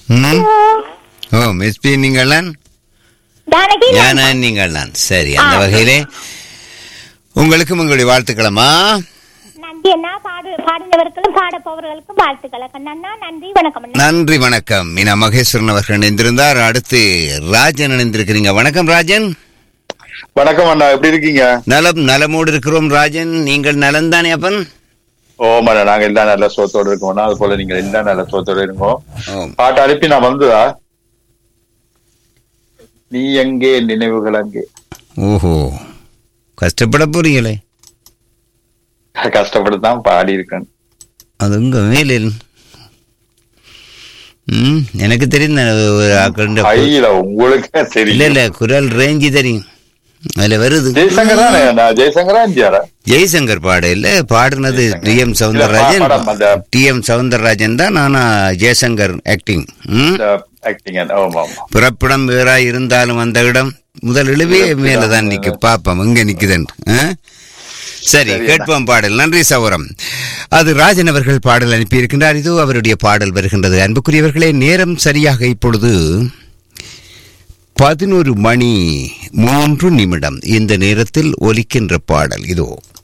ம் ஓ எஸ்பி நீங்கள் தான் ஜானகி ஞான நீங்கள் தான் சரி அந்த வகையிலே உங்களுக்கும் உங்களுடைய வாழ்த்துக்களம்மா நன்றி அண்ணா பாடு பாடினவர்களுக்கும் பாட போவர்களுக்கும் வாழ்த்துக்கள் அண்ணா நன்றி வணக்கம் அண்ணா நன்றி வணக்கம் மீனா மகேஸ்வரன் அவர்கள் இணைந்திருந்தார் அடுத்து ராஜன் இணைந்திருக்கிறீங்க வணக்கம் ராஜன் வணக்கம் அண்ணா எப்படி இருக்கீங்க நலம் நலமோடு இருக்கிறோம் ராஜன் நீங்கள் நலம்தானே அப்பன் ஓ மண்ணா நாங்க எல்லாம் நல்ல சோத்தோட இருக்கோம்னா அது போல நீங்க எல்லாம் நல்ல சோத்தோட இருக்கோம் ஓ பாட்டு அனுப்பி நான் வந்ததா நீ எங்கே நினைவுகள் அங்கே ஓஹோ கஷ்டப்பட போறீங்களே கஷ்டப்பட்டு தான் பாடி இருக்கேன் அது உங்க மேலில் ம் எனக்கு தெரியும் நான் ஒரு ஆக்கள் ஐயில உங்களுக்கு இல்ல தெரியும் இல்ல குரல் ரேஞ்சு தெரியும் அதுல வருது ஜெய்சங்கர் தானே நான் ஜெய்சங்கரா இந்தியாரா ஜெய்சங்கர் பாட இல்ல பாடுனது டி எம் சவுந்தரராஜன் இல்ல, படம் அந்த- டி எம் சவுந்தரராஜன் தான் நானா ஜெய்சங்கர் ஆக்டிங் ம் ஆக்டிங் ஆமா ஆமா பிறப்பிடம் வேறா இருந்தாலும் அந்த இடம் முதல் இழுவே மேலதான் நிக்கு பாப்போம் எங்க நிக்குதுன்னு ஆ? சரி சரி, கேட்போம் பாடல் நன்றி சௌரம் அது ராஜன் அவர்கள் பாடல் அனுப்பியிருக்கின்றார் இதோ அவருடைய பாடல் வருகின்றது அன்புக்குரியவர்களே நேரம் சரியாக இப்பொழுது பதினோரு மணி மூன்று நிமிடம் இந்த நேரத்தில் ஒலிக்கின்ற பாடல் இதோ